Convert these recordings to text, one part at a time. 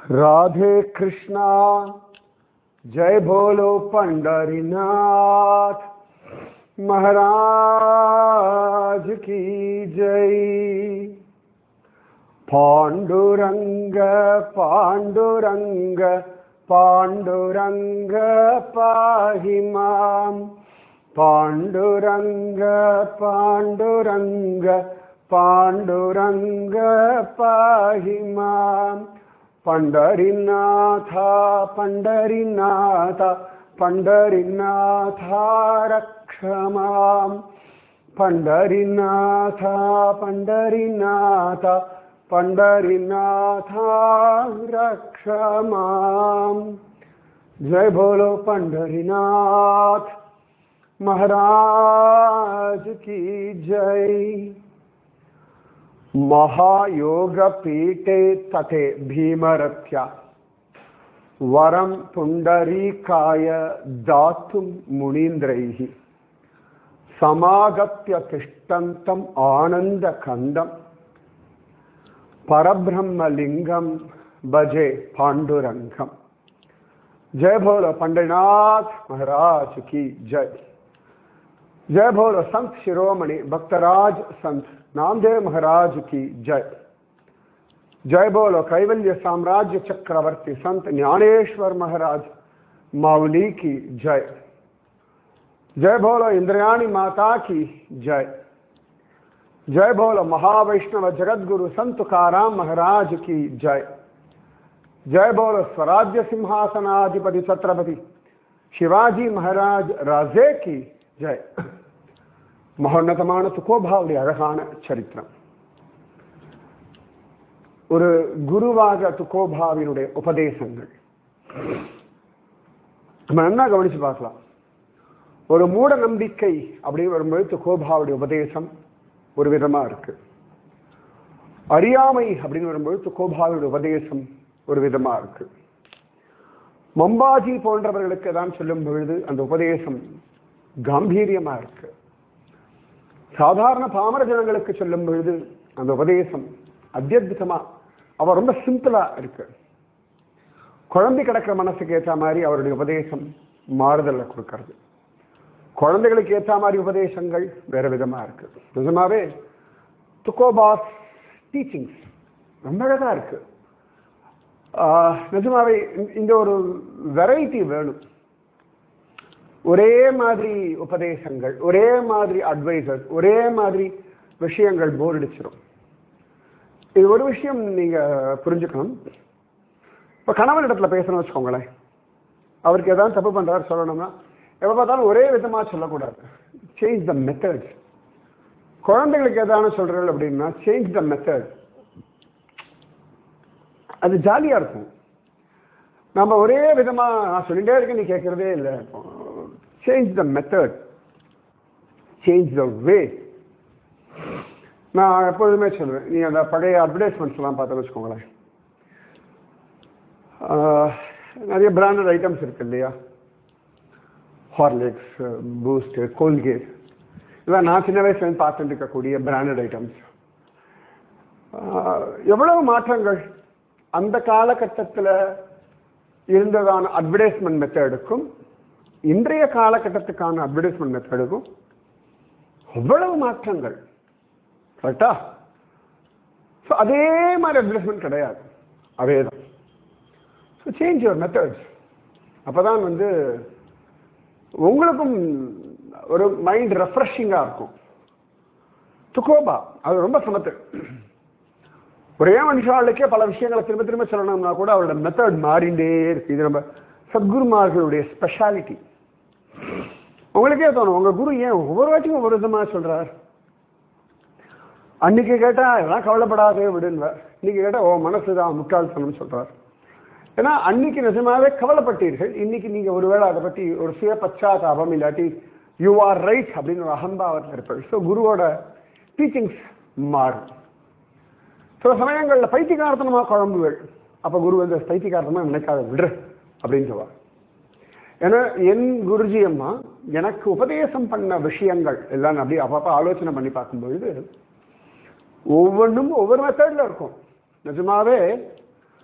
राधे कृष्णा जय बोलो पंडरीनाथ महाराज की जय पांडुरंग पांडुरंग पांडुरंग पाहि माम् पाण्डुरङ्ग पाण्डुरङ्ग पाण्डुरङ्ग पाहि माम् पण्डरीनाथ पण्डरीनाथ पण्डरीनाथ रक्ष माम् पण्डरीनाथ पण्डरीनाथ पण्डरीनाथ रक्ष माम् जय बोलो पंडरीनाथ महाराज की जय महायोग पीठे तथे भीमरथ्या वरं पुण्डरीकाय दातुं मुनीन्द्रैः समागत्य तिष्ठन्तम् आनन्दकन्दम् परब्रह्मलिङ्गं भजे पाण्डुरङ्गम् जय भोलो पंडरीनाथ महाराज की जय जय भोलो संत शिरोमणि भक्तराज संत नामदेव महाराज की जय जय बोलो कैवल्य साम्राज्य चक्रवर्ती संत ज्ञानेश्वर महाराज माउली की जय जय बोलो इंद्रयाणी माता की जय जय बोलो महावैष्णव जगतगुरु संत तुकाराम महाराज की जय जय बोलो स्वराज्य सिंहासनाधिपति छत्रपति சிவாஜி மகாராஜ் ராஜே கி ஜெய் மகோன்னதமான துக்கோபாவுடைய அழகான சரித்திரம் ஒரு குருவாக துக்கோபாவினுடைய உபதேசங்கள் நம்ம நல்லா கவனிச்சு பார்க்கலாம் ஒரு மூட நம்பிக்கை அப்படின்னு வரும்போது துக்கோபாவுடைய உபதேசம் ஒரு விதமா இருக்கு அறியாமை அப்படின்னு வரும்போது துக்கோபாவுடைய உபதேசம் ஒரு விதமா இருக்கு மம்பாஜி போன்றவர்களுக்கு தான் சொல்லும் பொழுது அந்த உபதேசம் காம்பீரியமா இருக்கு சாதாரண பாமர ஜனங்களுக்கு சொல்லும் பொழுது அந்த உபதேசம் அத்தியுதமா அவ ரொம்ப சிம்பிளா இருக்கு குழந்தை கிடக்கிற மனசுக்கு ஏற்ற மாதிரி அவருடைய உபதேசம் மாறுதலை கொடுக்கறது குழந்தைகளுக்கு ஏற்ற மாதிரி உபதேசங்கள் வேற விதமா இருக்கு நிஜமாவே துக்கோபாஸ் டீச்சிங்ஸ் ரொம்ப அழகா இருக்கு ஆஹ், நிஜமாவே இந்த- இந்த ஒரு வெரைட்டி வேணும் ஒரே மாதிரி உபதேசங்கள் ஒரே மாதிரி அட்வைசர் ஒரே மாதிரி விஷயங்கள் போர் அடிச்சிடும் இது ஒரு விஷயம் நீங்க புரிஞ்சுக்கணும் இப்ப கணவன் இடத்துல பேசணும்னு வச்சுக்கோங்களேன் அவருக்கு ஏதாவது தப்பு பண்றாரு சொல்லணும்னா எப்ப பார்த்தாலும் ஒரே விதமா சொல்லக்கூடாது சேஞ்ச் த மெத்தட் குழந்தைகளுக்கு ஏதாவது சொல்றீர்கள் அப்படின்னா சேஞ்ச் த மெத்தட் அது ஜாலியா இருக்கும் நம்ம ஒரே விதமா நான் சொல்லிட்டே இருக்கேன் நீ கேட்கறதே இல்லை change the method change the way நான் எப்பொழுதுமே சொல்லுவேன் நீ அந்த பழைய அட்வர்டைஸ்மெண்ட்ஸ் எல்லாம் பார்த்து வச்சுக்கோங்களேன் ஆஹ், நிறைய பிராண்டட் ஐட்டம்ஸ் இருக்கு இல்லையா ஹார்லிக்ஸ் பூஸ்ட் கோல்கேட் இதெல்லாம் நான் சின்ன வயசுல பார்த்துட்டு இருக்கக்கூடிய பிராண்டட் ஐட்டம்ஸ் எவ்வளவு மாற்றங்கள் அந்த காலகட்டத்தில் இருந்ததான அட்வர்டைஸ்மெண்ட் மெத்தடுக்கும் இன்றைய காலகட்டத்துக்கான அட்வர்டைஸ்மெண்ட் மெத்தடுக்கும் அவ்வளவு மாற்றங்கள் கரெக்டா ஸோ அதே மாதிரி அட்வர்டைஸ்மெண்ட் கிடையாது அதே தான் ஸோ சேஞ்ச் யுவர் மெத்தட்ஸ் அப்பதான் வந்து உங்களுக்கும் ஒரு மைண்ட் ரெஃப்ரெஷிங்காக இருக்கும் துக்கோபா அது ரொம்ப சமத்து ஒரே மனுஷாளுக்கே பல விஷயங்களை திரும்ப திரும்ப சொல்லணும்னா கூட அவரோட மெத்தட் மாறிண்டே இருக்கு இது நம்ம சத்குருமார்களுடைய ஸ்பெஷாலிட்டி உங்களுக்கே தோணும் உங்க குரு ஏன் ஒவ்வொரு வாட்டியும் ஒவ்வொரு விதமா சொல்றார் அன்னைக்கு கேட்டா எல்லாம் கவலைப்படாதே விடுன்னு இன்னைக்கு கேட்டா ஓ மனசுதான் முட்டாள்தனம் சொல்றார் ஏன்னா அன்னைக்கு நிஜமாவே கவலைப்பட்டீர்கள் இன்னைக்கு நீங்க ஒருவேளை அதை பத்தி ஒரு சுய பச்சாதாபம் இல்லாட்டி யூ ஆர் ரைட் அப்படின்னு ஒரு அகம்பாவத்தில் இருப்பீர்கள் ஸோ குருவோட டீச்சிங்ஸ் மாறும் சில சமயங்கள்ல பைத்தியகாரத்தனமா குழம்புகள் அப்ப குரு வந்து பைத்தியகாரத்தமா நினைக்காத விடுற அப்படின்னு சொல்லுவார் ஏன்னா என் குருஜி அம்மா எனக்கு உபதேசம் பண்ண விஷயங்கள் எல்லாம் நான் அப்படியே அப்பப்போ ஆலோசனை பண்ணி பார்க்கும்பொழுது ஒவ்வொன்றும் ஒவ்வொரு மெத்தட்ல இருக்கும் நிஜமாவே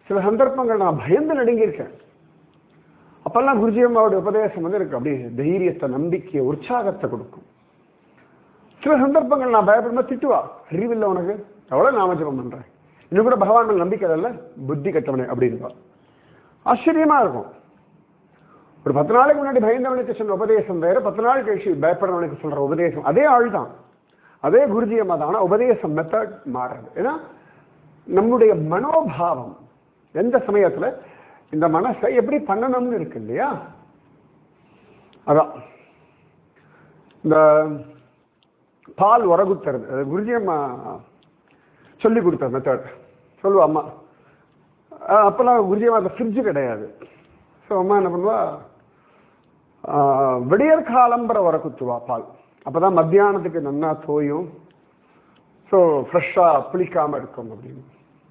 சில சந்தர்ப்பங்கள் நான் பயந்து நடுங்கியிருக்கேன் அப்பெல்லாம் குருஜி அம்மாவுடைய உபதேசம் வந்து எனக்கு அப்படியே தைரியத்தை நம்பிக்கையை உற்சாகத்தை கொடுக்கும் சில சந்தர்ப்பங்கள் நான் பயப்படும்போது திட்டுவா அறிவில்லை உனக்கு எவ்வளவு நாமஜபம் பண்றேன் இன்னும் கூட பகவான் மேல நம்பிக்கை இல்ல புத்தி கட்டவனே அப்படின்பா ஆச்சரியமா இருக்கும் ஒரு பத்து நாளைக்கு முன்னாடி பயந்தவனுக்கு சொன்ன உபதேசம் வேற பத்து நாள் கழிச்சு பயப்படுறவனுக்கு சொல்ற உபதேசம் அதே ஆள் தான் அதே குருஜி அம்மா தான் ஆனா உபதேசம் மெத்தட் மாறுறது ஏன்னா நம்முடைய மனோபாவம் எந்த சமயத்துல இந்த மனசை எப்படி பண்ணணும்னு இருக்கு இல்லையா அதான் இந்த பால் உரகுத்துறது அது குருஜி அம்மா சொல்லி கொடுத்த மெத்தட் சொல்லுவா அம்மா அஹ் அப்பெல்லாம் குருஜி அம்மா அந்த ஃப்ரிட்ஜு கிடையாது ஸோ அம்மா என்ன பண்ணுவா ஆஹ் விடியற் காலம்பர உர குத்துவா பால் அப்பதான் மத்தியானத்துக்கு நன்னா தோயும் ஸோ ஃப்ரெஷ்ஷாக புளிக்காம இருக்கும் அப்படின்னு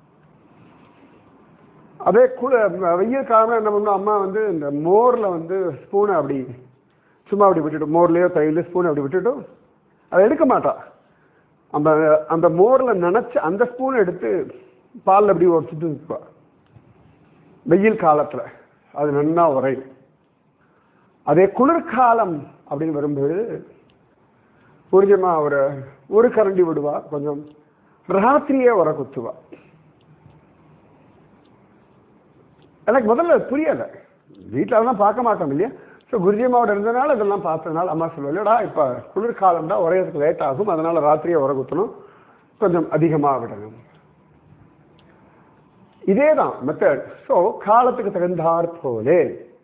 அதே குள வெயில் காலம் என்ன பண்ணுவோம் அம்மா வந்து இந்த மோரில் வந்து ஸ்பூனை அப்படி சும்மா அப்படி விட்டுட்டு மோர்லேயோ தையில ஸ்பூன் அப்படி விட்டுட்டு அதை எடுக்க மாட்டா அந்த அந்த மோரில் நினச்சி அந்த ஸ்பூனை எடுத்து பாலில் அப்படி ஒரு சுட்டு வைப்பா வெயில் காலத்தில் அது நன்னா உரையும் அதே குளிர்காலம் அப்படின்னு வரும்போது ஊர்ஜமா ஒரு ஒரு கரண்டி விடுவா கொஞ்சம் ராத்திரியே உர குத்துவா எனக்கு முதல்ல புரியல வீட்டில் அதெல்லாம் பார்க்க மாட்டோம் இல்லையா ஸோ குருஜியம்மாவோட இருந்தனால இதெல்லாம் பார்த்ததுனால அம்மா சொல்லுவா இல்லைடா இப்போ குளிர்காலம் தான் உரையறதுக்கு லேட் ஆகும் அதனால ராத்திரியே உர குத்தணும் கொஞ்சம் அதிகமாக விடணும் இதே தான் மெத்தட் ஸோ காலத்துக்கு தகுந்தாற் போலே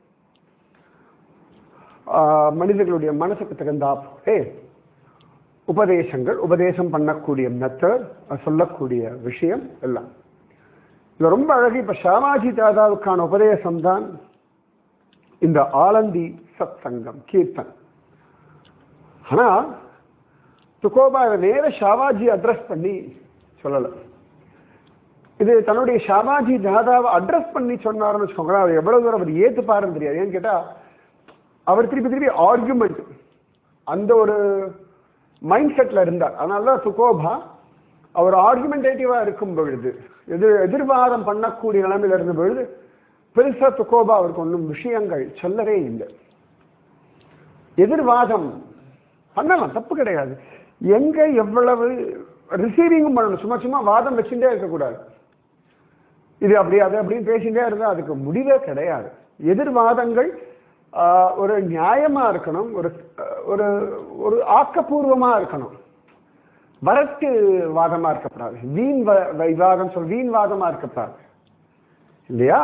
ஆஹ், மனிதர்களுடைய மனசுக்கு தகுந்தா போலே உபதேசங்கள் உபதேசம் பண்ணக்கூடிய மெத்தட் சொல்லக்கூடிய விஷயம் எல்லாம் இது ரொம்ப அழகு இப்ப ஷாமாஜி தாதாவுக்கான உபதேசம் தான் இந்த ஆலந்தி சத் சங்கம் கீர்த்தன் ஆனா துக்கோபா இதை நேர ஷாவாஜி அட்ரஸ் பண்ணி சொல்லல இது தன்னுடைய ஷாபாஜி தாதாவை அட்ரஸ் பண்ணி சொன்னாருன்னு வச்சுக்கோங்களேன் அவர் எவ்வளவு தூரம் அவர் ஏத்துப்பாருன்னு தெரியாது ஏன்னு கேட்டா அவர் திருப்பி திருப்பி ஆர்குமெண்ட் அந்த ஒரு மைண்ட் செட்ல இருந்தார் அதனால தான் துக்கோபா அவர் ஆர்குமெண்டேட்டிவா இருக்கும் பொழுது எதிர் எதிர்வாதம் பண்ணக்கூடிய நிலைமையில இருந்த பொழுது பெருசா துக்கோபா அவருக்கு ஒன்றும் விஷயங்கள் சொல்லவே இல்லை எதிர்வாதம் பண்ணலாம் தப்பு கிடையாது எங்க எவ்வளவு ரிசீவிங்கும் பண்ணணும் சும்மா சும்மா வாதம் வச்சுட்டே இருக்கக்கூடாது இது அப்படி அது அப்படின்னு பேசிட்டே இருந்தா அதுக்கு முடிவே கிடையாது எதிர்வாதங்கள் ஆஹ், ஒரு நியாயமா இருக்கணும் ஒரு ஆஹ், ஒரு ஒரு ஆக்கப்பூர்வமா இருக்கணும் வரட்டு வாதமா இருக்கக்கூடாது வீண் வ- விவாதம் சொல் வீண் வாதமா இருக்கக்கூடாது இல்லையா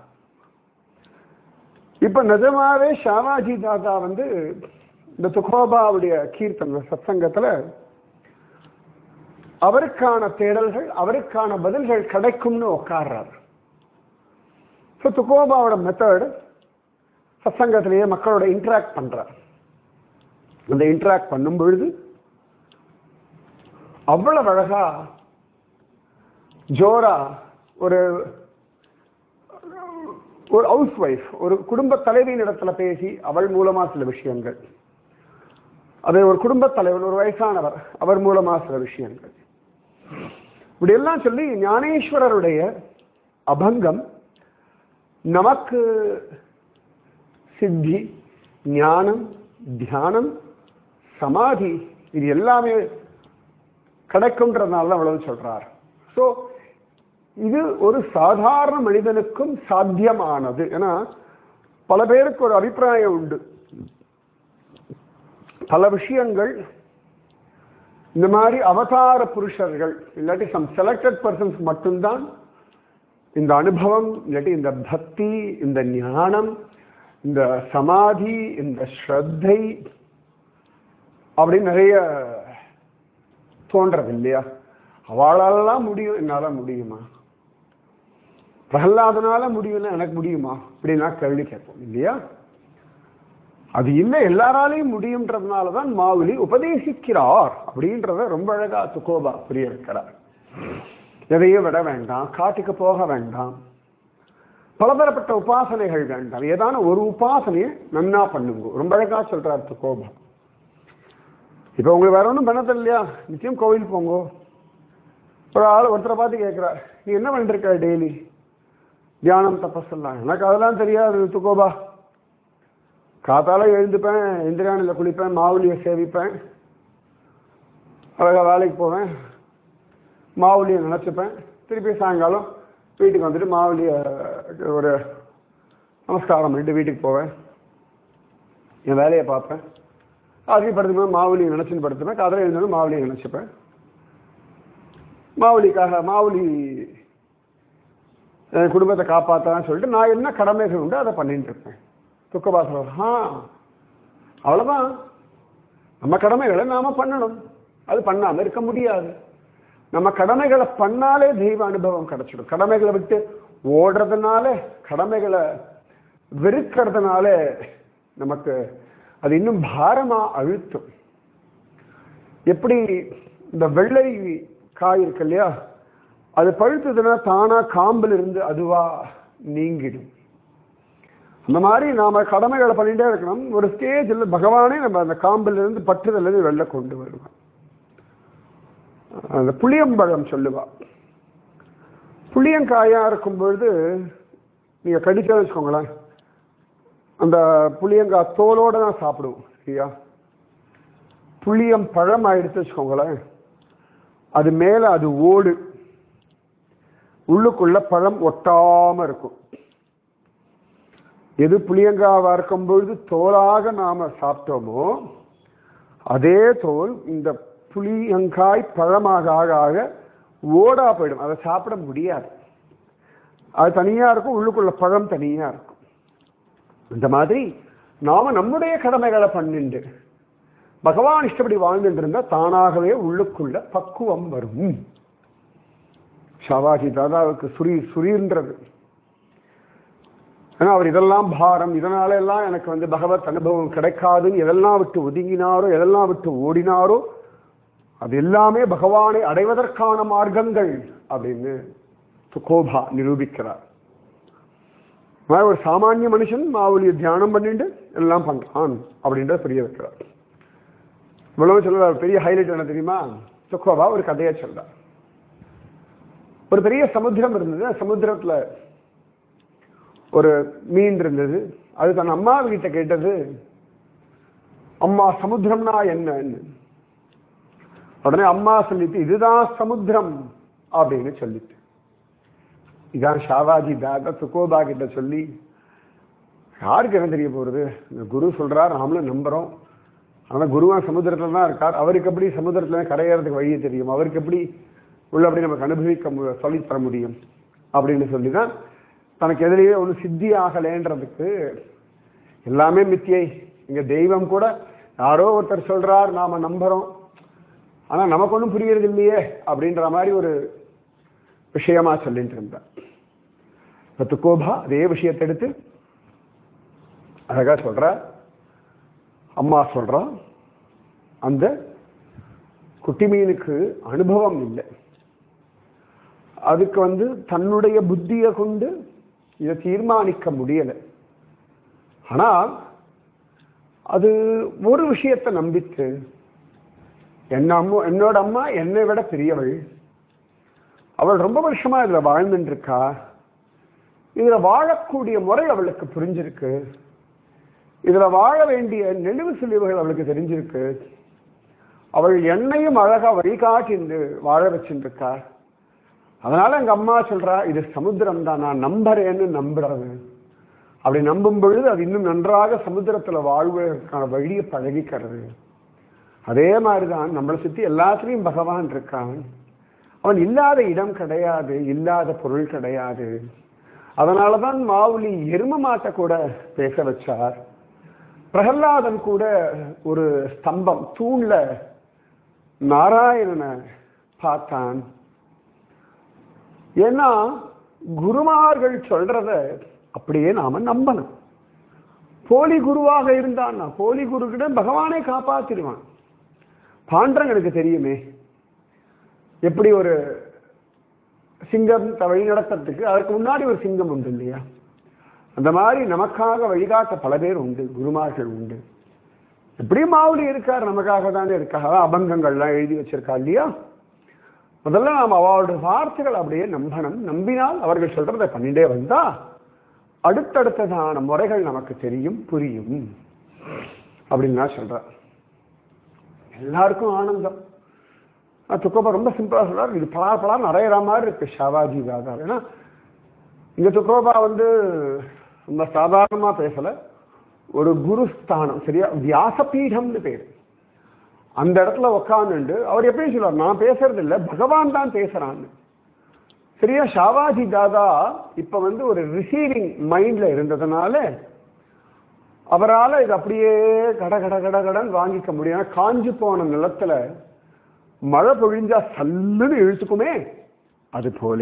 இப்ப நிஜமாவே ஷாமாஜி தாதா வந்து இந்த துகோபாவுடைய கீர்த்தன சத்சங்கத்துல அவருக்கான தேடல்கள் அவருக்கான பதில்கள் கிடைக்கும்னு உட்கார்றாரு ஸோ துகோபாவோட மெத்தட் சத்சங்கத்திலேயே மக்களோட இன்டராக்ட் பண்றார் அந்த இன்டராக்ட் பண்ணும் பொழுது அவ்வளவு அழகா ஜோரா ஒரு ஒரு ஹவுஸ் ஒய்ஃப் ஒரு குடும்ப தலைவியின் இடத்துல பேசி அவள் மூலமா சில விஷயங்கள் அதே ஒரு குடும்ப தலைவர் ஒரு வயசானவர் அவர் மூலமா சில விஷயங்கள் இப்படி எல்லாம் சொல்லி ஞானேஸ்வரருடைய அபங்கம் நமக்கு சித்தி ஞானம் தியானம் சமாதி இது எல்லாமே கிடைக்கும்ன்றதுனால தான் அவ்வளவு சொல்றார் ஸோ இது ஒரு சாதாரண மனிதனுக்கும் சாத்தியமானது ஏன்னா பல பேருக்கு ஒரு அபிப்பிராயம் உண்டு பல விஷயங்கள் இந்த மாதிரி அவதார புருஷர்கள் இல்லாட்டி சம் செலக்டட் பர்சன்ஸ் மட்டும்தான் இந்த அனுபவம் இல்லாட்டி இந்த பக்தி இந்த ஞானம் இந்த சமாதி இந்த ஸ்ரத்தை அப்படின்னு நிறைய தோன்றது இல்லையா அவளாலலாம் முடியும் என்னால முடியுமா பிரகலாதனால முடியும்னா எனக்கு முடியுமா அப்படின்னா கேள்வி கேட்போம் இல்லையா அது இல்லை எல்லாராலையும் முடியுன்றதுனால தான் மாவுலி உபதேசிக்கிறார் அப்படின்றத ரொம்ப அழகா துக்கோபா புரிய வைக்கிறார் எதையும் விட வேண்டாம் காட்டுக்கு போக வேண்டாம் பலதரப்பட்ட உபாசனைகள் வேண்டாம் ஏதான ஒரு உபாசனையை நன்னா பண்ணுங்க ரொம்ப அழகா சொல்றார் துக்கோபா இப்போ உங்களுக்கு வேற ஒன்றும் பண்ணது இல்லையா நிச்சயம் கோவில் போங்க ஒரு ஆள் ஒருத்தரை பார்த்து கேட்குறார் நீ என்ன பண்ணிட்டு இருக்க டெய்லி தியானம் தபஸெல்லாம் எனக்கு அதெல்லாம் தெரியாது துக்கோபா காத்தால எழுந்துப்பேன் இந்திராணியில் குளிப்பேன் மாவுளியை சேவிப்பேன் அழகாக வேலைக்கு போவேன் மாவுளியை நினச்சிப்பேன் திருப்பி சாயங்காலம் வீட்டுக்கு வந்துட்டு மாவுளியை ஒரு நமஸ்காரம் பண்ணிட்டு வீட்டுக்கு போவேன் என் வேலையை பார்ப்பேன் அதுக்கு படுத்துப்பேன் மாவுளியை நினச்சின்னு படுத்துப்பேன் காதல எழுந்தோம் மாவுளியை நினச்சிப்பேன் மாவுளிக்காக மாவுளி என் குடும்பத்தை காப்பாற்றலான்னு சொல்லிட்டு நான் என்ன கடமைகள் உண்டு அதை பண்ணிட்டு இருப்பேன் துக்கபாசம் ஆ அவ்வளோதான் நம்ம கடமைகளை நாம பண்ணணும் அது பண்ணாம இருக்க முடியாது நம்ம கடமைகளை பண்ணாலே தெய்வ அனுபவம் கிடைச்சிடும் கடமைகளை விட்டு ஓடுறதுனால கடமைகளை வெறுக்கிறதுனால நமக்கு அது இன்னும் பாரமா அழுத்தும் எப்படி இந்த வெள்ளை காய் இருக்கு இல்லையா அது பழுத்ததுன்னா தானா காம்பில் இருந்து அதுவா நீங்கிடும் அந்த மாதிரி நாம கடமைகளை பண்ணிட்டே இருக்கணும் ஒரு ஸ்டேஜில் பகவானே நம்ம அந்த காம்பில் இருந்து பற்றுதல் வெளில கொண்டு வருவான் அந்த புளியம்பழம் சொல்லுவா புளியங்காயா இருக்கும் பொழுது நீங்க கடிச்சா வச்சுக்கோங்களேன் அந்த புளியங்காய் தோலோட தான் சாப்பிடுவோம் சரியா புளியம் பழம் ஆயிடுச்சு வச்சுக்கோங்களேன் அது மேல அது ஓடு உள்ளுக்குள்ள பழம் ஒட்டாம இருக்கும் எது புளியங்காவா இருக்கும் பொழுது தோலாக நாம சாப்பிட்டோமோ அதே தோல் இந்த புளியங்காய் பழமாக ஆக ஆக ஓடா போயிடும் அதை சாப்பிட முடியாது அது தனியா இருக்கும் உள்ளுக்குள்ள பழம் தனியா இருக்கும் இந்த மாதிரி நாம நம்முடைய கடமைகளை பண்ணிண்டு பகவான் இஷ்டப்படி வாழ்ந்துட்டு இருந்தா தானாகவே உள்ளுக்குள்ள பக்குவம் வரும் ஷாவாஜி தாதாவுக்கு சுரி சுரீன்றது ஏன்னா அவர் இதெல்லாம் பாரம் இதனால எல்லாம் எனக்கு வந்து பகவத் அனுபவம் கிடைக்காதுன்னு எதெல்லாம் விட்டு ஒதுங்கினாரோ எதெல்லாம் விட்டு ஓடினாரோ அது எல்லாமே பகவானை அடைவதற்கான மார்க்கங்கள் அப்படின்னு துக்கோபா நிரூபிக்கிறார் மாதிரி ஒரு சாமானிய மனுஷன் மாவுலியை தியானம் பண்ணிட்டு எல்லாம் பண்றான் அப்படின்றத புரிய வைக்கிறார் இவ்வளவு சொல்ல பெரிய ஹைலைட் என்ன தெரியுமா துக்கோபா ஒரு கதையை சொல்றார் ஒரு பெரிய சமுத்திரம் இருந்தது சமுத்திரத்துல ஒரு மீன் இருந்தது அது தன் அம்மா கிட்ட கேட்டது அம்மா சமுத்திரம்னா என்னன்னு உடனே அம்மா சொல்லிட்டு இதுதான் சமுத்திரம் அப்படின்னு சொல்லிட்டு இதான் ஷாவாஜி தாதா துக்கோபா கிட்ட சொல்லி யாருக்கு என்ன தெரிய போறது இந்த குரு சொல்றார் நாமளும் நம்புறோம் ஆனா குருவா சமுத்திரத்துல தான் இருக்கார் அவருக்கு எப்படி சமுத்திரத்துல கரையறதுக்கு வழியே தெரியும் அவருக்கு எப்படி உள்ளபடி நமக்கு அனுபவிக்க மு- சொல்லித் தர முடியும் அப்படின்னு சொல்லி தான் தனக்கு எதிரியே ஒன்றும் சித்தி ஆகலைன்றதுக்கு எல்லாமே மித்தியை இங்க தெய்வம் கூட யாரோ ஒருத்தர் சொல்றார் நாம நம்புறோம் ஆனா நமக்கு ஒன்றும் புரியறது இல்லையே அப்படின்ற மாதிரி ஒரு விஷயமா சொல்லிட்டு இருந்தார் இப்ப துக்கோபா அதே விஷயத்தை எடுத்து அழகா சொல்ற அம்மா சொல்றா அந்த குட்டி மீனுக்கு அனுபவம் இல்லை அதுக்கு வந்து தன்னுடைய புத்தியை கொண்டு இதை தீர்மானிக்க முடியல ஆனா அது ஒரு விஷயத்தை நம்பித்து என்ன அம்மா என்னோட அம்மா என்னை விட பெரியவள் அவள் ரொம்ப வருஷமா இதுல வாழ்ந்துட்டு இருக்கா இதுல வாழக்கூடிய முறை அவளுக்கு புரிஞ்சிருக்கு இதுல வாழ வேண்டிய நெளிவு சுழிவுகள் அவளுக்கு தெரிஞ்சிருக்கு அவள் என்னையும் அழகா வழிகாட்டிந்து வாழ வச்சுட்டு இருக்கா அதனால எங்க அம்மா சொல்றா இது சமுத்திரம் தான் நான் நம்புறேன்னு நம்புறது அப்படி நம்பும் பொழுது அது இன்னும் நன்றாக சமுத்திரத்துல வாழ்வதற்கான வழியை பழகிக்கிறது அதே மாதிரிதான் நம்மளை சுத்தி எல்லாத்துலயும் பகவான் இருக்கான் அவன் இல்லாத இடம் கிடையாது இல்லாத பொருள் கிடையாது அதனாலதான் மாவுலி எரும மாட்டை கூட பேச வச்சார் பிரகலாதன் கூட ஒரு ஸ்தம்பம் தூண்ல நாராயணனை பார்த்தான் ஏன்னா குருமார்கள் சொல்றத அப்படியே நாம நம்பணும் போலி குருவாக இருந்தான்னா போலி குருக்கிட்ட பகவானே காப்பாத்திடுவான் பாண்டரங்களுக்கு தெரியுமே எப்படி ஒரு சிங்கம் த- வழி நடத்துறதுக்கு அதற்கு முன்னாடி ஒரு சிங்கம் உண்டு இல்லையா அந்த மாதிரி நமக்காக வழிகாட்ட பல பேர் உண்டு குருமார்கள் உண்டு எப்படியும் மாவுலி இருக்கார் நமக்காக தானே இருக்கார் அதான் அபங்கங்கள்லாம் எழுதி வச்சிருக்கா இல்லையா முதல்ல நாம் அவளுடைய வார்த்தைகள் அப்படியே நம்பணும் நம்பினால் அவர்கள் சொல்றதை பண்ணிட்டே வந்தா அடுத்தடுத்ததான முறைகள் நமக்கு தெரியும் புரியும் அப்படின்னு நான் சொல்றேன் எல்லாருக்கும் ஆனந்தம் ஆனா, துக்கோபா ரொம்ப சிம்பிளா சொல்றாரு இது பலா பலா நிறையிற மாதிரி இருக்கு ஷாவாஜி தாதா ஏன்னா இங்க துக்கோபா வந்து ரொம்ப சாதாரணமா பேசல ஒரு குருஸ்தானம் சரியா வியாசபீடம்னு பேரு அந்த இடத்துல உக்காந்துண்டு அவர் எப்படி சொல்லுவார் நான் பேசுறது இல்ல பகவான் தான் பேசுறான்னு சரியா ஷாவாஜி தாதா இப்ப வந்து ஒரு ரிசீவிங் மைண்ட்ல இருந்ததுனால அவரால இது அப்படியே கட கட கட கடன் வாங்கிக்க முடியும் ஏன்னா காஞ்சு போன நிலத்துல மழை பொழிஞ்சா சல்லுன்னு இழுத்துக்குமே அது போல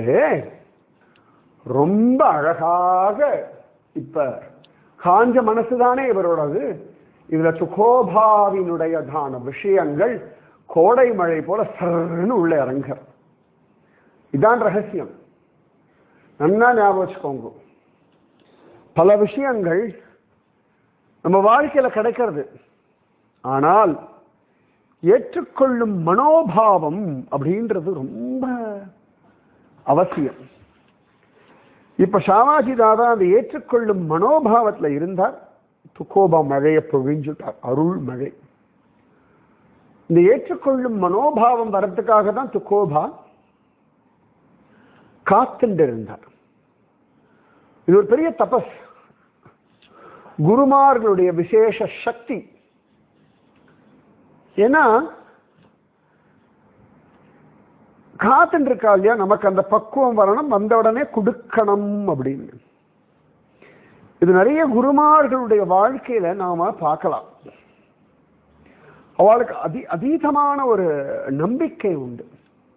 ரொம்ப அழகாக இப்ப காஞ்ச மனசுதானே இவரோடது இதுல சுகோபாவினுடையதான விஷயங்கள் கோடை மழை போல சர்ன்னு உள்ள இறங்க இதான் ரகசியம் நன்னா ஞாபகம் வச்சுக்கோங்க பல விஷயங்கள் நம்ம வாழ்க்கையில கிடைக்கிறது ஆனால் ஏற்றுக்கொள்ளும் மனோபாவம் அப்படின்றது ரொம்ப அவசியம் இப்ப ஷாவாஜி தாதா அந்த ஏற்றுக்கொள்ளும் மனோபாவத்துல இருந்தார் துக்கோபா மழையை பொழிஞ்சுட்டார் அருள் மழை இந்த ஏற்றுக்கொள்ளும் மனோபாவம் வரத்துக்காக தான் துக்கோபா காத்துண்டு இருந்தார் இது ஒரு பெரிய தபஸ் குருமார்களுடைய விசேஷ சக்தி ஏன்னா காத்துட்டு இருக்கா இல்லையா நமக்கு அந்த பக்குவம் வரணும் வந்த உடனே கொடுக்கணும் அப்படின்னு இது நிறைய குருமார்களுடைய வாழ்க்கையில நாம பார்க்கலாம் அவளுக்கு அதி அதீதமான ஒரு நம்பிக்கை உண்டு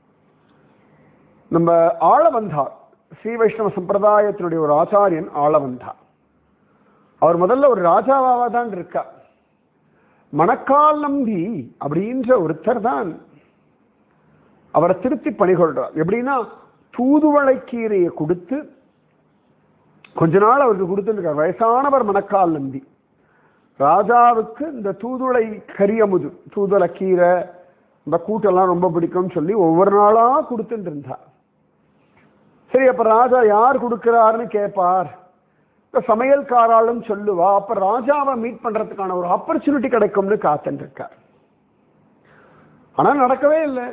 நம்ம ஆளவந்தார் ஸ்ரீ வைஷ்ணவ சம்பிரதாயத்தினுடைய ஒரு ஆச்சாரியன் ஆளவந்தார் அவர் முதல்ல ஒரு ராஜாவாக தான் இருக்கா மணக்கால் நம்பி அப்படின்ற ஒருத்தர் தான் அவரை திருத்தி பணிகொள்றார் எப்படின்னா தூதுவளை கீரையை கொடுத்து கொஞ்ச நாள் அவருக்கு கொடுத்துருக்கார் வயசானவர் மணக்கால் நம்பி ராஜாவுக்கு இந்த தூதுளை கரியமுது தூதுவளை கீரை இந்த கூட்டெல்லாம் ரொம்ப பிடிக்கும்னு சொல்லி ஒவ்வொரு நாளா கொடுத்துட்டு இருந்தார் சரி அப்ப ராஜா யார் கொடுக்கிறாருன்னு கேட்பார் இப்ப சமையல்காராலும் சொல்லுவா அப்ப ராஜாவை மீட் பண்றதுக்கான ஒரு ஆப்பர்ச்சுனிட்டி கிடைக்கும்னு காத்துட்டு இருக்கார் ஆனா நடக்கவே இல்லை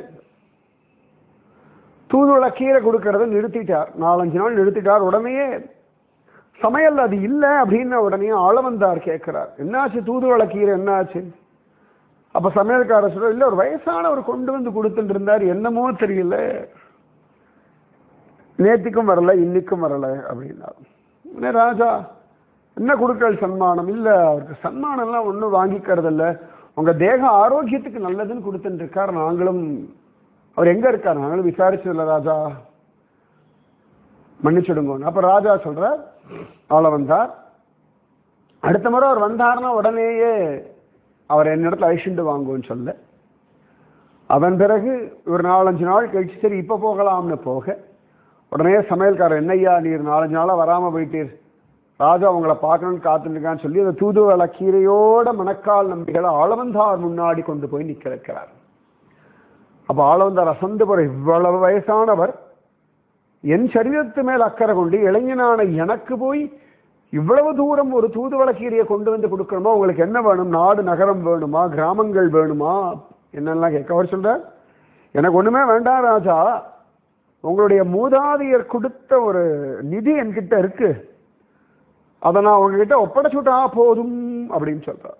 தூதுவளை கீரை கொடுக்கறத நிறுத்திட்டார் நாலஞ்சு நாள் நிறுத்திட்டார் உடனேயே சமையல் அது இல்லை அப்படின்னு உடனே ஆளவந்தார் கேட்கிறார் என்னாச்சு தூதுவளை கீரை என்னாச்சு அப்ப சமையல்காரர் சொல்ற இல்ல ஒரு வயசானவர் கொண்டு வந்து கொடுத்துட்டு இருந்தார் என்னமோ தெரியல நேத்திக்கும் வரல இன்னைக்கும் வரல அப்படின்னா உடனே ராஜா என்ன கொடுக்கல் சன்மானம் இல்ல அவருக்கு சன்மானம் எல்லாம் ஒன்றும் வாங்கிக்கிறது இல்ல உங்க தேக ஆரோக்கியத்துக்கு நல்லதுன்னு கொடுத்துட்டு இருக்கார் நாங்களும் அவர் எங்க இருக்கார் நாங்களும் விசாரிச்சதில்ல ராஜா மன்னிச்சிடுங்க அப்ப ராஜா சொல்ற அவளை வந்தார் அடுத்த முறை அவர் வந்தார்னா உடனேயே அவர் என்னிடத்துல அழிச்சுண்டு வாங்குவோன்னு சொல்ல அதன் பிறகு ஒரு நாலஞ்சு நாள் கழிச்சு சரி இப்ப போகலாம்னு போக உடனே சமையல்காரர் என்னய்யா நீர் நாலஞ்சு நாளா வராம போயிட்டீர் ராஜா உங்களை பார்க்கணும்னு காத்துருக்கான்னு சொல்லி அந்த தூதுவளை கீரையோட மணக்கால் நம்பிகளை ஆளவந்தார் முன்னாடி கொண்டு போய் நிக்க வைக்கிறார் அப்ப ஆளவந்தார் அசந்து போற இவ்வளவு வயசானவர் என் சரீரத்து மேல் அக்கறை கொண்டு இளைஞனான எனக்கு போய் இவ்வளவு தூரம் ஒரு தூதுவளை கீரையை கொண்டு வந்து கொடுக்கணுமா உங்களுக்கு என்ன வேணும் நாடு நகரம் வேணுமா கிராமங்கள் வேணுமா என்னெல்லாம் கேட்க அவர் சொல்றார் எனக்கு ஒண்ணுமே வேண்டாம் ராஜா உங்களுடைய மூதாதையர் கொடுத்த ஒரு நிதி என்கிட்ட இருக்கு அதை நான் உங்ககிட்ட ஒப்படைச்சுட்டா போதும் அப்படின்னு சொல்றார்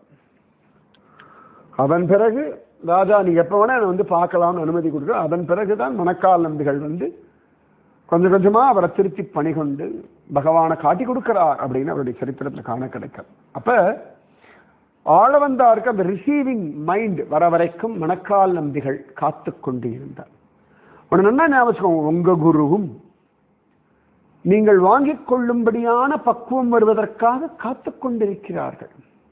அதன் பிறகு ராஜா நீ எப்ப வேணா என்னை வந்து பார்க்கலாம்னு அனுமதி கொடுக்குற அதன் பிறகுதான் மணக்கால் நம்பிகள் வந்து கொஞ்சம் கொஞ்சமா அவரை திருத்தி பணி கொண்டு பகவானை காட்டி கொடுக்கிறார் அப்படின்னு அவருடைய சரித்திரத்துல காண கிடைக்கும் அப்ப ஆளவந்தாருக்கு அந்த ரிசீவிங் மைண்ட் வர வரைக்கும் மணக்கால் நம்பிகள் காத்து கொண்டு இருந்தார் ஒன்று நல்லா ஞாபகம் உங்க குருவும் நீங்கள் வாங்கிக் கொள்ளும்படியான பக்குவம் வருவதற்காக காத்து கொண்டிருக்கிறார்கள்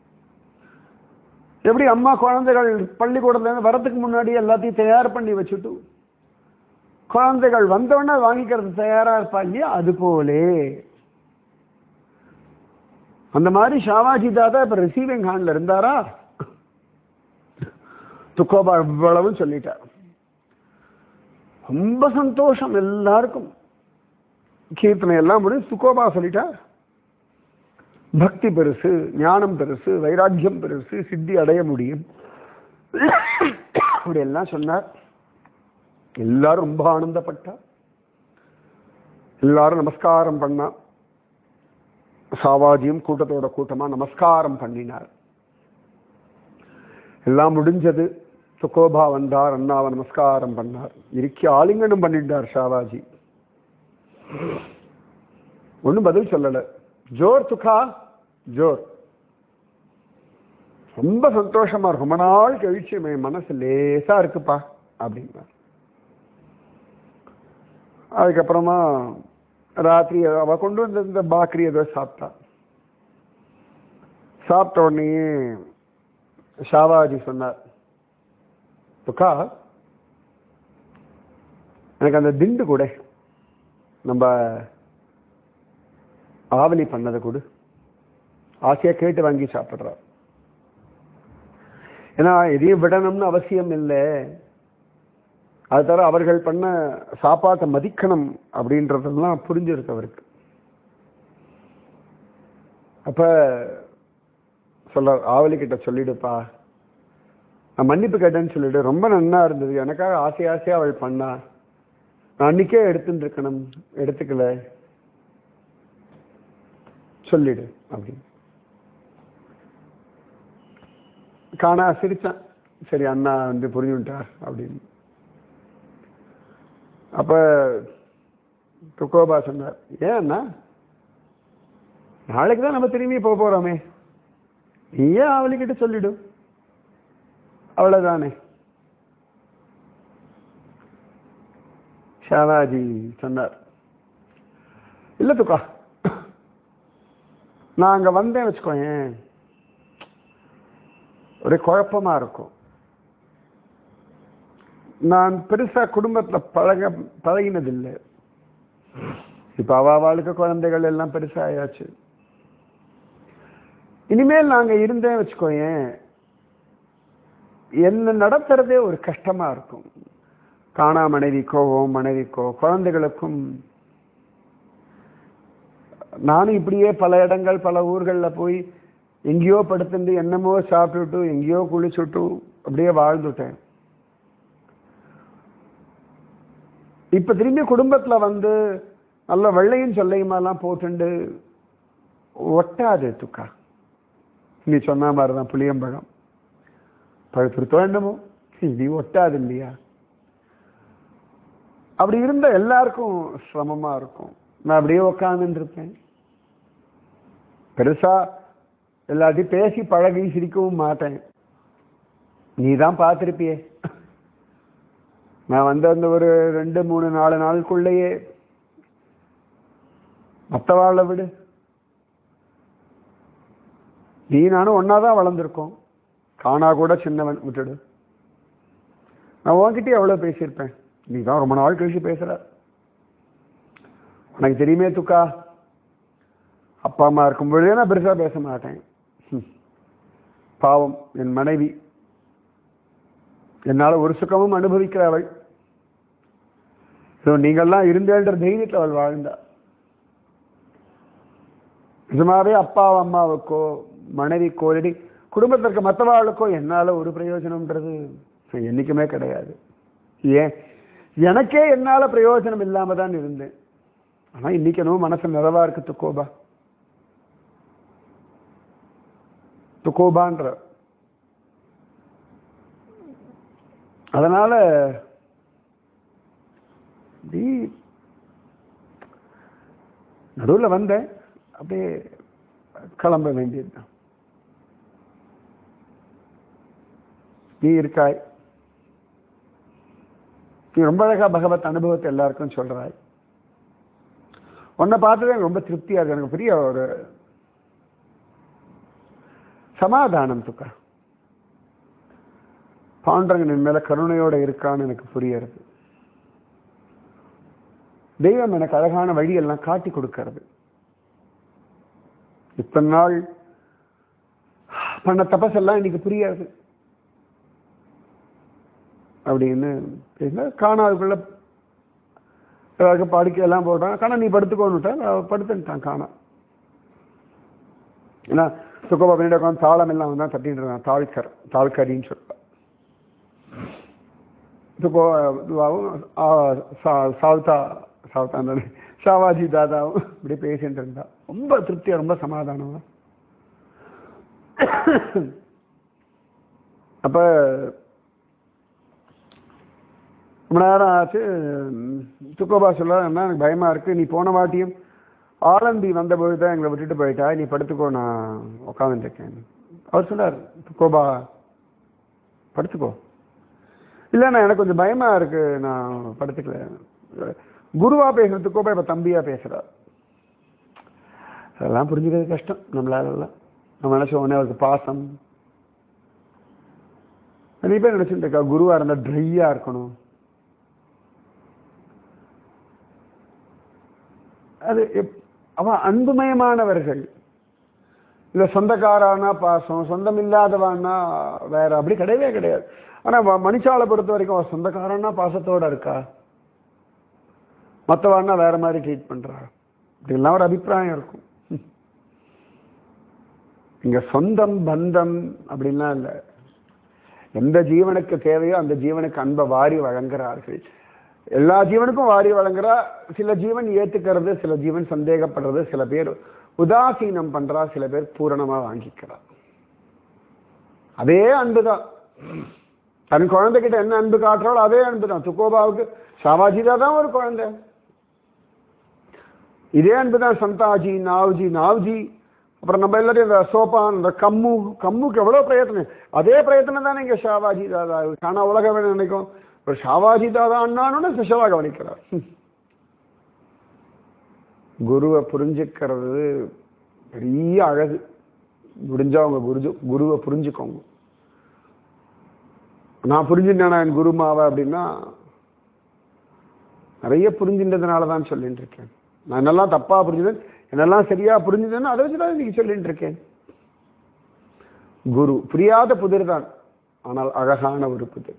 எப்படி அம்மா குழந்தைகள் பள்ளிக்கூடத்துல இருந்து வரதுக்கு முன்னாடி எல்லாத்தையும் தயார் பண்ணி வச்சுட்டு குழந்தைகள் வந்தோடனே வாங்கிக்கிறது தயாரா இருப்பா இல்லையா அது போலே அந்த மாதிரி ஷாவாஜி தாதா இப்ப ரிசீவிங் ஹேண்ட்ல இருந்தாரா துக்கோபா இவ்வளவும் சொல்லிட்டார் ரொம்ப சந்தோஷம் எல்லாருக்கும் கீர்த்தனை எல்லாம் முடிஞ்சு சுகோபா சொல்லிட்டார் பக்தி பெருசு ஞானம் பெருசு வைராக்கியம் பெருசு சித்தி அடைய முடியும் அப்படி எல்லாம் சொன்னார் எல்லாரும் ரொம்ப ஆனந்தப்பட்டார் எல்லாரும் நமஸ்காரம் பண்ணா சாவாஜியும் கூட்டத்தோட கூட்டமா நமஸ்காரம் பண்ணினார் எல்லாம் முடிஞ்சது சுகோபா வந்தார் அண்ணாவை நமஸ்காரம் பண்ணார் இறுக்கி ஆலிங்கனம் பண்ணிட்டார் ஷாவாஜி ஒன்றும் பதில் சொல்லல ஜோர் சுகா ஜோர் ரொம்ப சந்தோஷமா இருக்கும் ரொம்ப நாள் கழிச்சு என் மனசு லேசா இருக்குப்பா அப்படின்னார் அதுக்கப்புறமா ராத்திரி அவ கொண்டு வந்த இந்த பாக்கரி ஏதோ சாப்பிட்டா சாப்பிட்ட உடனே ஷாவாஜி சொன்னார் துக்கா எனக்கு அந்த திண்டு கூட நம்ம ஆவலி பண்ணதை கொடு ஆசையா கேட்டு வாங்கி சாப்பிட்றார் ஏன்னா எதையும் விடணும்னு அவசியம் இல்லை அது தவிர அவர்கள் பண்ண சாப்பாட்டை மதிக்கணும் அப்படின்றதெல்லாம் புரிஞ்சிருக்கு அவருக்கு அப்ப சொல்ல ஆவலி கிட்ட சொல்லிடுப்பா நான் மன்னிப்பு கேட்டேன்னு சொல்லிடு ரொம்ப நன்னா இருந்தது எனக்காக ஆசை ஆசையா அவள் பண்ணா நான் அன்னைக்கே எடுத்துட்டு இருக்கணும் எடுத்துக்கல சொல்லிடு அப்படின்னு காணா சிரிச்சான் சரி அண்ணா வந்து புரிஞ்சுட்டார் அப்படின்னு அப்ப துக்கோபா சொன்னார் ஏன் அண்ணா நாளைக்கு தான் நம்ம திரும்பி போக போறோமே நீயே அவளுக்கிட்ட சொல்லிடு அவ்வளவுதானே ஷாவாஜி சொன்னார் இல்ல துக்கா நான் அங்க வந்தேன் வச்சுக்கோயேன் ஒரே குழப்பமா இருக்கும் நான் பெருசா குடும்பத்துல பழக பழகினதில்லை இப்ப அவ அவளுக்கு குழந்தைகள் எல்லாம் பெருசா ஆயாச்சு இனிமேல் நாங்க இருந்தேன் வச்சுக்கோயேன் என்ன நடத்துறதே ஒரு கஷ்டமா இருக்கும் காணா மனைவிக்கோ ஓம் மனைவிக்கோ குழந்தைகளுக்கும் நானும் இப்படியே பல இடங்கள் பல ஊர்கள்ல போய் எங்கேயோ படுத்துட்டு என்னமோ சாப்பிட்டுட்டு எங்கேயோ குளிச்சுட்டு அப்படியே வாழ்ந்துட்டேன் இப்ப திரும்பி குடும்பத்துல வந்து நல்ல வெள்ளையும் சொல்லையுமாலாம் போட்டுண்டு ஒட்டாது துக்கா நீ சொன்ன மாதிரிதான் புளியம்பழம் பழுத்துருத்தோ என்னமோ இது ஒட்டாது இல்லையா அப்படி இருந்த எல்லாருக்கும் சிரமமா இருக்கும் நான் அப்படியே உக்காந்துட்டு இருப்பேன் பெருசா எல்லாத்தையும் பேசி பழகி சிரிக்கவும் மாட்டேன் நீ தான் பார்த்துருப்பியே நான் வந்து அந்த ஒரு ரெண்டு மூணு நாலு நாளுக்குள்ளேயே மற்றவாழை விடு நீ நானும் ஒன்னாதான் வளர்ந்துருக்கோம் காணா கூட சின்னவன் விட்டுடு நான் உன்கிட்டயே எவ்வளவு பேசியிருப்பேன் நீ தான் ரொம்ப நாள் கழிச்சு பேசுற உனக்கு தெரியுமே துக்கா அப்பா அம்மா இருக்கும் பொழுதே நான் பெருசா பேச மாட்டேன் ஹம். பாவம் என் மனைவி என்னால ஒரு சுகமும் அனுபவிக்கிற அவள் இதோ நீங்கள்லாம் இருந்தேன்ற தைரியத்தில் அவள் வாழ்ந்தா நிஜமாவே அப்பா அம்மாவுக்கோ மனைவிக்கோ இல்லாட்டி குடும்பத்தில் இருக்க மற்றவாளுக்கோ என்னால ஒரு பிரயோஜனம்ன்றது என்னைக்குமே கிடையாது ஏன் எனக்கே என்னால பிரயோஜனம் இல்லாம தான் இருந்தேன் ஆனா இன்னைக்கு என்னவோ மனசு நிறைவா இருக்கு துக்கோபா துக்கோபான்ற அதனால நீ நடுவுல வந்தேன் அப்படியே கிளம்ப வேண்டியதுதான் நீ இருக்காய் நீ ரொம்ப அழகா பகவத் அனுபவத்தை எல்லாருக்கும் சொல்றாய் உன்னை பார்த்ததே எனக்கு ரொம்ப திருப்தியா இருக்கு எனக்கு பெரிய ஒரு சமாதானம் துக்கா பாண்டரங்கன் என் மேல கருணையோட இருக்கான்னு எனக்கு புரியறது தெய்வம் எனக்கு அழகான வழியெல்லாம் காட்டி கொடுக்கறது இத்தனை நாள் பண்ண தபசெல்லாம் இன்னைக்கு புரியாது அப்படின்னு பேசினா காணாதுக்குள்ள ஏதாவது படுக்கையெல்லாம் போட்டான் காணா நீ படுத்துக்கோன்னுட்டா படுத்துட்டான் காணா ஏன்னா சுக்கோபா பின்னாடி உட்காந்து தாளம் எல்லாம் வந்து தட்டிட்டு இருக்கான் தாழ்கர் தாழ்கரின்னு சொல்லுவான் சுக்கோ இதுவாகவும் ஆ, சா- சாவ்தா சாவ்தா தானே ஷாவாஜி தாதாவும் இப்படி பேசிட்டு இருந்தா ரொம்ப திருப்தியா ரொம்ப சமாதானமா அப்ப ரொம்ப நேரம் ஆச்சு துக்கோபா சொல்ல என்ன எனக்கு பயமா இருக்கு நீ போன வாட்டியும் ஆலந்தி வந்த பொழுது தான் எங்களை விட்டுட்டு போயிட்டா நீ படுத்துக்கோ நான் உட்காந்துருக்கேன் அவர் சொன்னார் துக்கோபா படுத்துக்கோ இல்லைண்ணா எனக்கு கொஞ்சம் பயமா இருக்கு நான் படுத்துக்கல குருவா பேசுற துக்கோபா இப்ப தம்பியா பேசுறார் அதெல்லாம் புரிஞ்சுக்கிறது கஷ்டம் நம்மளால எல்லாம் நம்ம நினைச்ச உடனே அவருக்கு பாசம் நிறைய பேர் நினைச்சுட்டு இருக்கா குருவா இருந்தா ட்ரையா இருக்கணும் அது எப்- அவன் அன்புமயமானவர்கள் இல்ல சொந்தக்காரானா பாசம் சொந்தம் இல்லாதவான்னா வேற அப்படி கிடையவே கிடையாது ஆனா வ- மனுஷாலை பொறுத்த வரைக்கும் அவன் சொந்தக்காரன்னா பாசத்தோட இருக்கா மற்றவான்னா வேற மாதிரி ட்ரீட் பண்றா இப்படிலாம் ஒரு அபிப்பிராயம் இருக்கும் இங்க சொந்தம் பந்தம் அப்படின்லாம் இல்லை எந்த ஜீவனுக்கு தேவையோ அந்த ஜீவனுக்கு அன்பை வாரி வழங்குறார்கள் எல்லா ஜீவனுக்கும் வாரி வழங்குறா சில ஜீவன் ஏத்துக்கிறது சில ஜீவன் சந்தேகப்படுறது சில பேர் உதாசீனம் பண்றா சில பேர் பூரணமா வாங்கிக்கிறா அதே அன்புதான் தன் குழந்தைகிட்ட என்ன அன்பு காட்டுறாளோ அதே அன்பு தான் துக்கோபாவுக்கு சாவாஜிதா தான் ஒரு குழந்தை இதே அன்பு தான் சந்தாஜி நாவ்ஜி நாவ்ஜி அப்புறம் நம்ம எல்லாரையும் இந்த சோப்பான் இந்த கம்மு கம்முக்கு எவ்வளவு பிரயத்தனம் அதே பிரயத்தனம் தானே இங்க ஷாவாஜி தாதா காணா உலக வேணும் நினைக்கும் ஒரு ஷாவாஜி தாதா அண்ணான்னு ஸ்பெஷலாக கவனிக்கிறார் குருவை புரிஞ்சுக்கிறது பெரிய அழகு முடிஞ்சா அவங்க குருஜு குருவை புரிஞ்சுக்கோங்க நான் புரிஞ்சுட்டேனா என் குருமாவை அப்படின்னா நிறைய புரிஞ்சின்றதுனால தான் சொல்லிட்டு இருக்கேன் நான் என்னெல்லாம் தப்பா புரிஞ்சுதேன் என்னெல்லாம் சரியா புரிஞ்சுதேன்னு அதை வச்சு தான் இன்னைக்கு சொல்லிட்டு இருக்கேன் குரு புரியாத புதிர் தான் ஆனால் அழகான ஒரு புதிர்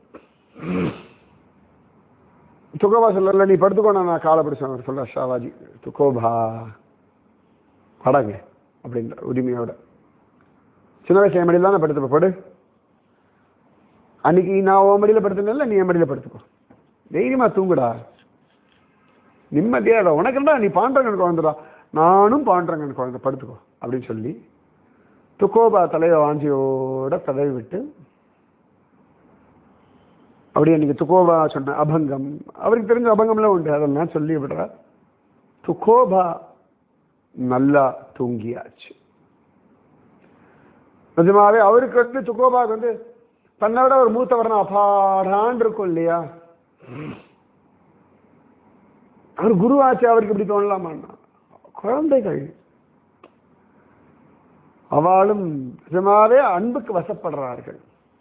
துக்கோபா சொல்லல நீ படுத்துக்கோ நான் காலை பிடிச்சேன் அவர் சொல்ல ஷாவாஜி துக்கோபா படங்க அப்படின்ற உரிமையோட சின்ன வயசு என் மடியில் தான் நான் படுத்துப்ப படு அன்னைக்கு நான் உன் மடியில் படுத்துனேன்ல நீ என் மடியில் படுத்துக்கோ தைரியமா தூங்குடா நிம்மதியா இரு. உனக்கு என்ன நீ பாண்டரங்கன் குழந்தைடா நானும் பாண்டரங்கன் குழந்தை படுத்துக்கோ அப்படின்னு சொல்லி துக்கோபா தலையை வாஞ்சியோட தடவி விட்டு அப்படியே நீங்க துக்கோபா சொன்ன அபங்கம் அவருக்கு தெரிஞ்ச அபங்கம்லாம் உண்டு அதெல்லாம் சொல்லி விடுறா துக்கோபா நல்லா தூங்கியாச்சு நிஜமாவே அவருக்கு வந்து துக்கோபாக்கு வந்து தன்னோட ஒரு மூத்தவரனா அப்பாடான் இருக்கும் இல்லையா அவர் குருவாச்சு அவருக்கு இப்படி தோணலாமான்னா குழந்தைகள் அவளும் நிஜமாவே அன்புக்கு வசப்படுறார்கள்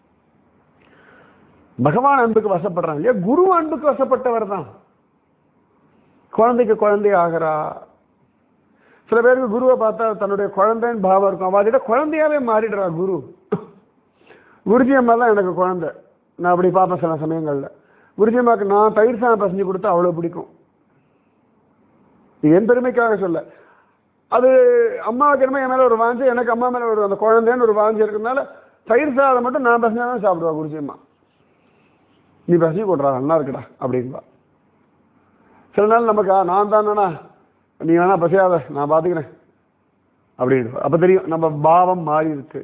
பகவான் அன்புக்கு வசப்படுறான் இல்லையா குரு அன்புக்கு வசப்பட்டவர் தான் குழந்தைக்கு குழந்தை ஆகிறா சில பேருக்கு குருவை பார்த்தா தன்னுடைய குழந்தைன்னு பாவம் இருக்கும் அவகிட்ட குழந்தையாவே மாறிடுறா குரு குருஜி அம்மா தான் எனக்கு குழந்தை நான் அப்படி பார்ப்பேன் சில சமயங்கள்ல குருஜி அம்மாவுக்கு நான் தயிர் சாதம் பசஞ்சு கொடுத்தா அவ்வளவு பிடிக்கும் இது என் பெருமைக்காக சொல்ல அது அம்மாவுக்கு என்னமோ என் மேல ஒரு வாஞ்சு எனக்கு அம்மா மேல ஒரு அந்த குழந்தைன்னு ஒரு வாஞ்சு இருக்கிறதுனால தயிர் சாதம் மட்டும் நான் பசங்க தான் சாப்பிடுவா குருஜி அம்மா நீ பசி கொடுறா நல்லா இருக்குடா அப்படின்பா சில நாள் நமக்கு "ஆ, நான் தானேண்ணா நீ வேணா பசியாத நான் பார்த்துக்கிறேன் அப்படின்னு அப்ப தெரியும் நம்ம பாவம் மாறி இருக்கு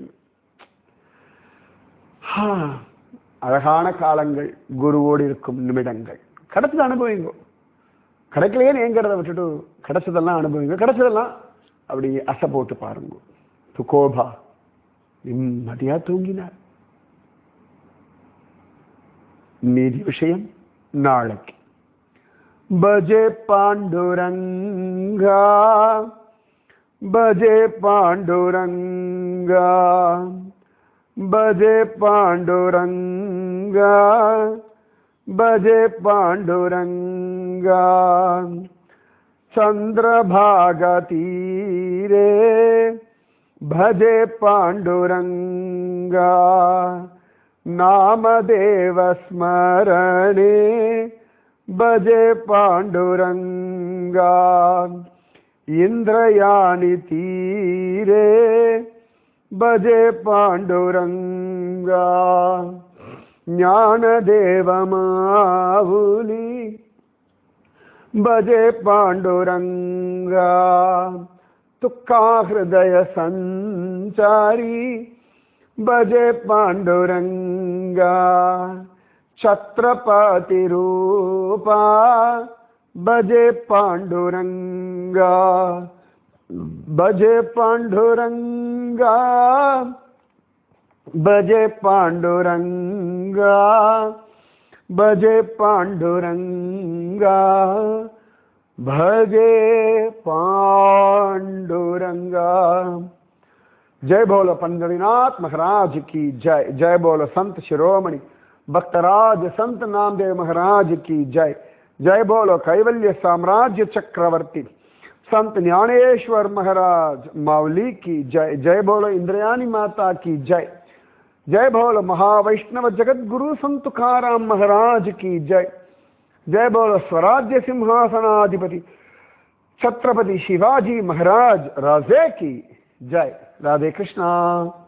ஆ, அழகான காலங்கள் குருவோடு இருக்கும் நிமிடங்கள் கிடைச்சது அனுபவிங்க கிடைக்கலையேன்னு ஏங்கிறத விட்டுட்டு கிடைச்சதெல்லாம் அனுபவிங்க கிடைச்சதெல்லாம் அப்படி அசை போட்டு பாருங்க துக்கோபா நிம்மதியா தூங்கினார் மீதி விஷயம் நாளைக்கு பஜே பாண்டுரங்கா பஜே பாண்டுரங்கா பஜே பாண்டுரங்கா பஜே பாண்டுரங்கா चन्द्रभागतीरे भजे पाण्डुरङ्गा नामदेवस्मरणे भजे पाण्डुरङ्गा इन्द्रयाणि तीरे भजे पाण्डुरङ्गा ज्ञानदेवमाहुली भजे पाण्डुरङ्गा तुक्का हृदय सञ्चारी भजे पाण्डुरङ्गा छत्रपतिरूपा भजे पाण्डुरङ्गा भजे पाण्डुरङ्गा भजे पाण्डुरङ्गा भजे पाण्डुरङ्गा भजे पाण्डुरङ्गा जय बोलो पंडरीनाथ महाराज की जय जय बोलो संत शिरोमणि भक्तराज संत नामदेव महाराज की जय जय बोलो कैवल्य साम्राज्य चक्रवर्ती संत ज्ञानेश्वर महाराज मावली की जय जय बोलो इंद्रयानी माता की जय जय बोलो महावैष्णव जगत गुरु संत तुकाराम महाराज की जय जय बोलो स्वराज्य सिंहासनाधिपति छत्रपति शिवाजी महाराज राजे की जय राधे कृष्णा